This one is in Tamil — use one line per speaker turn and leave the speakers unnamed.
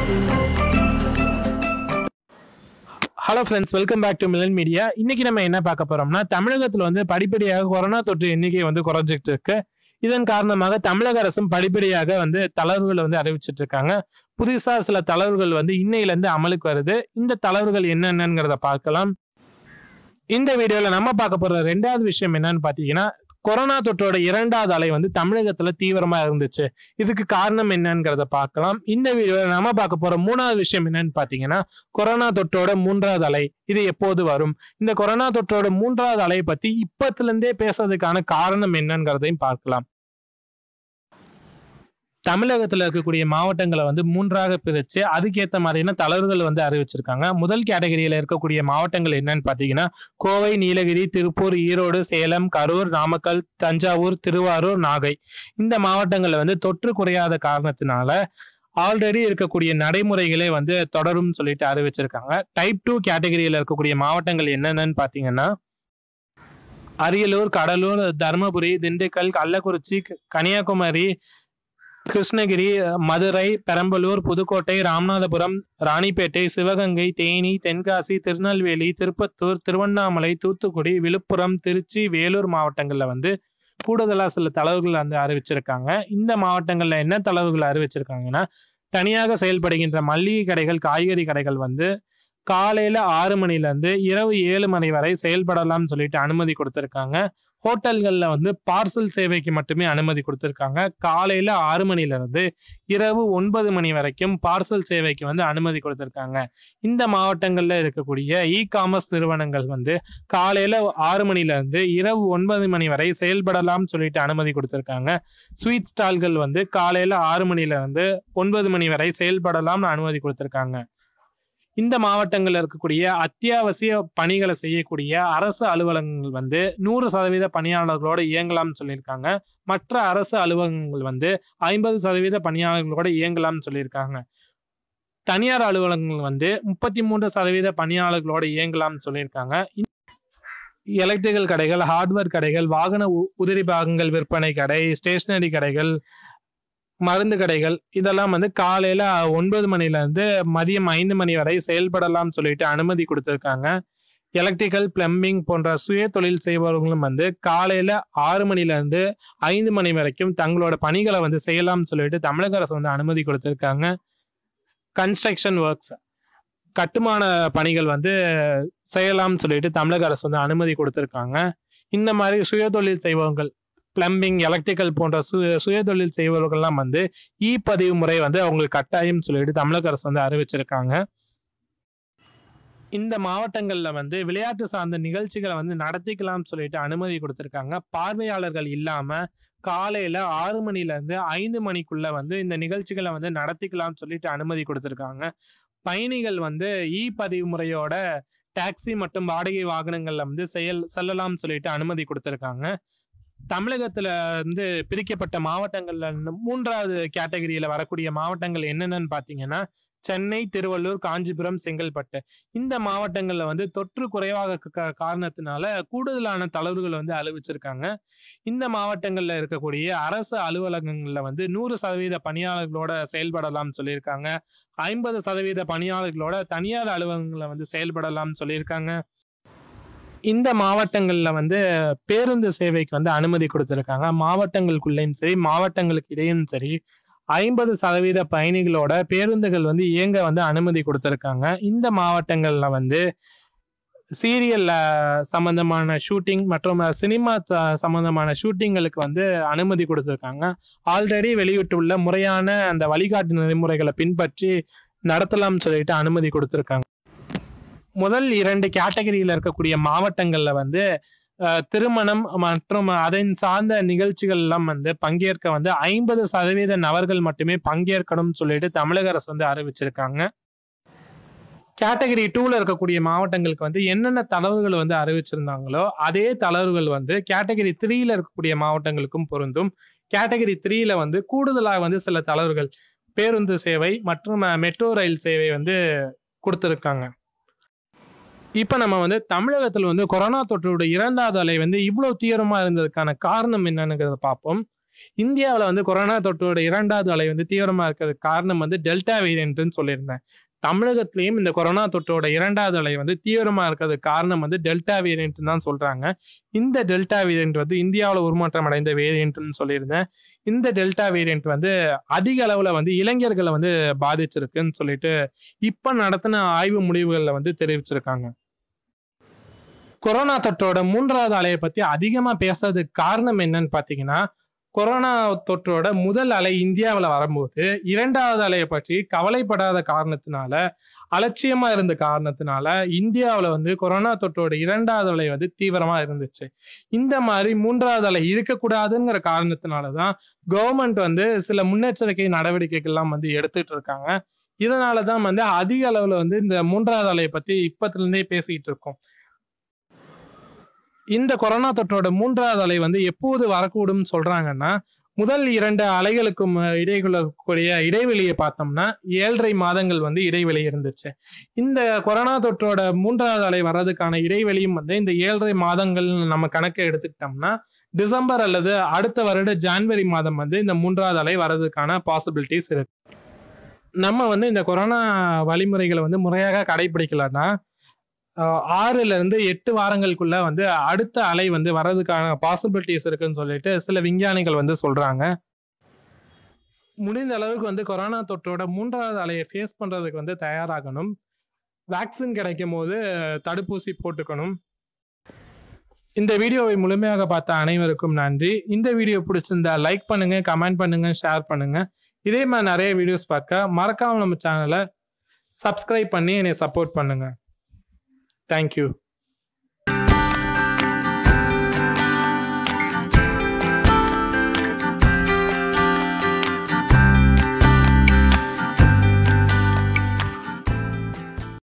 hello friends welcome back to Milan media இன்னைக்கு நம்ம என்ன பார்க்க போறோம்னா தமிழகத்துல வந்து படிப்படியாக கொரோனா தொற்று எண்ணிக்கை வந்து குறைஞ்சிட்டு இருக்கு இதன் காரணமாக தமிழக அரசும் படிப்படியாக வந்து தளர்வுகளை வந்து அறிவிச்சிட்டு இருக்காங்க புதுசா சில தளர்வுகள் வந்து இன்னையில இருந்து அமலுக்கு வருது இந்த தளர்வுகள் என்னென்னங்கிறத பார்க்கலாம் இந்த வீடியோல நம்ம பார்க்க போற ரெண்டாவது விஷயம் என்னன்னு பாத்தீங்கன்னா கொரோனா தொற்றோட இரண்டாவது அலை வந்து தமிழகத்துல தீவிரமா இருந்துச்சு இதுக்கு காரணம் என்னங்கிறத பார்க்கலாம் இந்த வீடியோல நம்ம பார்க்க போற மூணாவது விஷயம் என்னன்னு பாத்தீங்கன்னா கொரோனா தொற்றோட மூன்றாவது அலை இது எப்போது வரும் இந்த கொரோனா தொற்றோட மூன்றாவது அலை பத்தி இப்பத்துல இருந்தே பேசுறதுக்கான காரணம் என்னங்கிறதையும் பார்க்கலாம் தமிழகத்துல இருக்கக்கூடிய மாவட்டங்களை வந்து மூன்றாக பிரிச்சு அதுக்கேற்ற மாதிரியான தளர்வுகள் வந்து அறிவிச்சிருக்காங்க முதல் கேட்டகரியில இருக்கக்கூடிய மாவட்டங்கள் என்னன்னு பாத்தீங்கன்னா கோவை நீலகிரி திருப்பூர் ஈரோடு சேலம் கரூர் நாமக்கல் தஞ்சாவூர் திருவாரூர் நாகை இந்த மாவட்டங்கள்ல வந்து தொற்று குறையாத காரணத்தினால ஆல்ரெடி இருக்கக்கூடிய நடைமுறைகளே வந்து தொடரும் சொல்லிட்டு அறிவிச்சிருக்காங்க டைப் டூ கேட்டகரியில இருக்கக்கூடிய மாவட்டங்கள் என்னென்னு பாத்தீங்கன்னா அரியலூர் கடலூர் தருமபுரி திண்டுக்கல் கள்ளக்குறிச்சி கன்னியாகுமரி கிருஷ்ணகிரி மதுரை பெரம்பலூர் புதுக்கோட்டை ராமநாதபுரம் ராணிப்பேட்டை சிவகங்கை தேனி தென்காசி திருநெல்வேலி திருப்பத்தூர் திருவண்ணாமலை தூத்துக்குடி விழுப்புரம் திருச்சி வேலூர் மாவட்டங்களில் வந்து கூடுதலா சில தளவுகள் வந்து அறிவிச்சிருக்காங்க இந்த மாவட்டங்கள்ல என்ன தளவுகள் அறிவிச்சிருக்காங்கன்னா தனியாக செயல்படுகின்ற மல்லிகை கடைகள் காய்கறி கடைகள் வந்து காலையில ஆறு மணில இருந்து இரவு ஏழு மணி வரை செயல்படலாம்னு சொல்லிட்டு அனுமதி கொடுத்திருக்காங்க ஹோட்டல்கள்ல வந்து பார்சல் சேவைக்கு மட்டுமே அனுமதி கொடுத்திருக்காங்க காலையில ஆறு மணில இருந்து இரவு ஒன்பது மணி வரைக்கும் பார்சல் சேவைக்கு வந்து அனுமதி கொடுத்திருக்காங்க இந்த மாவட்டங்கள்ல இருக்கக்கூடிய இ காமர்ஸ் நிறுவனங்கள் வந்து காலையில ஆறு மணில இருந்து இரவு ஒன்பது மணி வரை செயல்படலாம்னு சொல்லிட்டு அனுமதி கொடுத்திருக்காங்க ஸ்வீட் ஸ்டால்கள் வந்து காலையில ஆறு மணில இருந்து ஒன்பது மணி வரை செயல்படலாம்னு அனுமதி கொடுத்திருக்காங்க இந்த மாவட்டங்கள்ல இருக்கக்கூடிய அத்தியாவசிய பணிகளை செய்யக்கூடிய அரசு அலுவலகங்கள் வந்து நூறு சதவீத பணியாளர்களோட இயங்கலாம்னு சொல்லியிருக்காங்க மற்ற அரசு அலுவலகங்கள் வந்து ஐம்பது சதவீத பணியாளர்களோட இயங்கலாம்னு சொல்லியிருக்காங்க தனியார் அலுவலகங்கள் வந்து முப்பத்தி மூன்று சதவீத பணியாளர்களோட இயங்கலாம்னு சொல்லியிருக்காங்க எலக்ட்ரிக்கல் கடைகள் ஹார்ட்வேர் கடைகள் வாகன உ- உதிரி பாகங்கள் விற்பனை கடை ஸ்டேஷனரி கடைகள் மருந்து கடைகள் இதெல்லாம் வந்து காலையில ஒன்பது மணில இருந்து மதியம் ஐந்து மணி வரை செயல்படலாம் சொல்லிட்டு அனுமதி கொடுத்திருக்காங்க எலக்ட்ரிக்கல் பிளம்பிங் போன்ற சுய தொழில் செய்பவர்களும் வந்து காலையில ஆறு மணில இருந்து ஐந்து மணி வரைக்கும் தங்களோட பணிகளை வந்து செய்யலாம்னு சொல்லிட்டு தமிழக அரசு வந்து அனுமதி கொடுத்திருக்காங்க கன்ஸ்ட்ரக்ஷன் ஒர்க்ஸ் கட்டுமான பணிகள் வந்து செய்யலாம்னு சொல்லிட்டு தமிழக அரசு வந்து அனுமதி கொடுத்திருக்காங்க இந்த மாதிரி சுயதொழில் செய்பவர்கள் பிளம்பிங் எலக்ட்ரிக்கல் போன்ற சு சுயதொழில் செய்பவர்கள்லாம் வந்து இ பதிவு முறை வந்து அவங்களுக்கு கட்டாயம் சொல்லிட்டு தமிழக அரசு வந்து அறிவிச்சிருக்காங்க இந்த மாவட்டங்கள்ல வந்து விளையாட்டு சார்ந்த நிகழ்ச்சிகளை வந்து நடத்திக்கலாம்னு சொல்லிட்டு அனுமதி கொடுத்திருக்காங்க பார்வையாளர்கள் இல்லாம காலையில ஆறு மணில இருந்து ஐந்து மணிக்குள்ள வந்து இந்த நிகழ்ச்சிகளை வந்து நடத்திக்கலாம்னு சொல்லிட்டு அனுமதி கொடுத்திருக்காங்க பயணிகள் வந்து இ பதிவு முறையோட டாக்ஸி மற்றும் வாடகை வாகனங்கள்ல வந்து செயல் செல்லலாம்னு சொல்லிட்டு அனுமதி கொடுத்திருக்காங்க தமிழகத்துல இருந்து பிரிக்கப்பட்ட மாவட்டங்கள்ல இருந்து மூன்றாவது கேட்டகரியில வரக்கூடிய மாவட்டங்கள் என்னென்னு பாத்தீங்கன்னா சென்னை திருவள்ளூர் காஞ்சிபுரம் செங்கல்பட்டு இந்த மாவட்டங்கள்ல வந்து தொற்று குறைவாக க- க- காரணத்தினால கூடுதலான தளர்வுகள் வந்து அறிவிச்சிருக்காங்க இந்த மாவட்டங்கள்ல இருக்கக்கூடிய அரசு அலுவலகங்கள்ல வந்து நூறு சதவீத பணியாளர்களோட செயல்படலாம் சொல்லியிருக்காங்க ஐம்பது சதவீத பணியாளர்களோட தனியார் அலுவலகங்கள்ல வந்து செயல்படலாம் சொல்லியிருக்காங்க இந்த மாவட்டங்கள்ல வந்து பேருந்து சேவைக்கு வந்து அனுமதி கொடுத்திருக்காங்க மாவட்டங்களுக்குள்ளேயும் சரி மாவட்டங்களுக்கு இடையும் சரி ஐம்பது சதவீத பயணிகளோட பேருந்துகள் வந்து இயங்க வந்து அனுமதி கொடுத்திருக்காங்க இந்த மாவட்டங்கள்ல வந்து சீரியல் சம்பந்தமான ஷூட்டிங் மற்றும் சினிமா சம்பந்தமான ஷூட்டிங்களுக்கு வந்து அனுமதி கொடுத்திருக்காங்க ஆல்ரெடி வெளியிட்டுள்ள முறையான அந்த வழிகாட்டு நெறிமுறைகளை பின்பற்றி நடத்தலாம்னு சொல்லிட்டு அனுமதி கொடுத்திருக்காங்க முதல் இரண்டு கேட்டகரியில இருக்கக்கூடிய மாவட்டங்கள்ல வந்து அஹ், திருமணம் மற்றும் அதன் சார்ந்த நிகழ்ச்சிகள் எல்லாம் வந்து பங்கேற்க வந்து ஐம்பது சதவீத நபர்கள் மட்டுமே பங்கேற்கணும்னு சொல்லிட்டு தமிழக அரசு வந்து அறிவிச்சிருக்காங்க கேட்டகரி டூல இருக்கக்கூடிய மாவட்டங்களுக்கு வந்து என்னென்ன தளர்வுகள் வந்து அறிவிச்சிருந்தாங்களோ அதே தளர்வுகள் வந்து கேட்டகரி த்ரீல இருக்கக்கூடிய மாவட்டங்களுக்கும் பொருந்தும் கேட்டகரி த்ரீல வந்து கூடுதலாக வந்து சில தளர்வுகள் பேருந்து சேவை மற்றும் மெட்ரோ ரயில் சேவை வந்து கொடுத்துருக்காங்க இப்போ நம்ம வந்து தமிழகத்தில் வந்து கொரோனா தொற்றோட இரண்டாவது அலை வந்து இவ்வளோ தீவிரமா இருந்ததுக்கான காரணம் என்னன்னுங்கிறத பார்ப்போம் இந்தியாவில் வந்து கொரோனா தொற்றோட இரண்டாவது அலை வந்து தீவிரமாக இருக்கிறதுக்கு காரணம் வந்து டெல்டா வேரியன்ட்னு சொல்லியிருந்தேன் தமிழகத்திலையும் இந்த கொரோனா தொற்றோட இரண்டாவது அலை வந்து தீவிரமாக இருக்கிறதுக்கு காரணம் வந்து டெல்டா வேரியன்ட் தான் சொல்கிறாங்க இந்த டெல்டா வேரியன்ட் வந்து இந்தியாவில் உருமாற்றம் அடைந்த வேரியன்ட்னு சொல்லியிருந்தேன் இந்த டெல்டா வேரியன்ட் வந்து அதிக அளவில் வந்து இளைஞர்களை வந்து பாதிச்சிருக்குன்னு சொல்லிட்டு இப்போ நடத்தின ஆய்வு முடிவுகளில் வந்து தெரிவிச்சிருக்காங்க கொரோனா தொற்றோட மூன்றாவது அலையை பற்றி அதிகமாக பேசுறதுக்கு காரணம் என்னன்னு பார்த்தீங்கன்னா கொரோனா தொற்றோட முதல் அலை இந்தியாவில் வரும்போது இரண்டாவது அலையை பற்றி கவலைப்படாத காரணத்தினால அலட்சியமா இருந்த காரணத்தினால இந்தியாவில் வந்து கொரோனா தொற்றோட இரண்டாவது அலை வந்து தீவிரமா இருந்துச்சு இந்த மாதிரி மூன்றாவது அலை இருக்கக்கூடாதுங்கிற காரணத்தினால தான் கவர்மெண்ட் வந்து சில முன்னெச்சரிக்கை நடவடிக்கைகள்லாம் வந்து எடுத்துட்டு இருக்காங்க இதனால தான் வந்து அதிக அளவில் வந்து இந்த மூன்றாவது அலையை பற்றி இப்பத்துலேருந்தே பேசிக்கிட்டு இருக்கோம் இந்த கொரோனா தொற்றோட மூன்றாவது அலை வந்து எப்போது வரக்கூடும் சொல்றாங்கன்னா முதல் இரண்டு அலைகளுக்கும் இடைக்குள்ளக்கூடிய இடைவெளியை பார்த்தோம்னா ஏழரை மாதங்கள் வந்து இடைவெளி இருந்துச்சு இந்த கொரோனா தொற்றோட மூன்றாவது அலை வர்றதுக்கான இடைவெளியும் வந்து இந்த ஏழரை மாதங்கள் நம்ம கணக்கை எடுத்துக்கிட்டோம்னா டிசம்பர் அல்லது அடுத்த வருட ஜான்வரி மாதம் வந்து இந்த மூன்றாவது அலை வர்றதுக்கான பாசிபிலிட்டிஸ் இருக்கு நம்ம வந்து இந்த கொரோனா வழிமுறைகளை வந்து முறையாக கடைபிடிக்கலன்னா ஆறுல இருந்து எட்டு வாரங்களுக்குள்ள வந்து அடுத்த அலை வந்து வர்றதுக்கான பாசிபிலிட்டிஸ் இருக்குன்னு சொல்லிட்டு சில விஞ்ஞானிகள் வந்து சொல்றாங்க முடிந்த அளவுக்கு வந்து கொரோனா தொற்றோட மூன்றாவது அலையை ஃபேஸ் பண்றதுக்கு வந்து தயாராகணும் வேக்சின் கிடைக்கும் போது தடுப்பூசி போட்டுக்கணும் இந்த வீடியோவை முழுமையாக பார்த்த அனைவருக்கும் நன்றி இந்த வீடியோ பிடிச்சிருந்தா லைக் பண்ணுங்க கமெண்ட் பண்ணுங்க ஷேர் பண்ணுங்க இதே மாதிரி நிறைய வீடியோஸ் பார்க்க மறக்காம நம்ம சேனலை சப்ஸ்கிரைப் பண்ணி என்னை சப்போர்ட் பண்ணுங்க தேங்க்யூ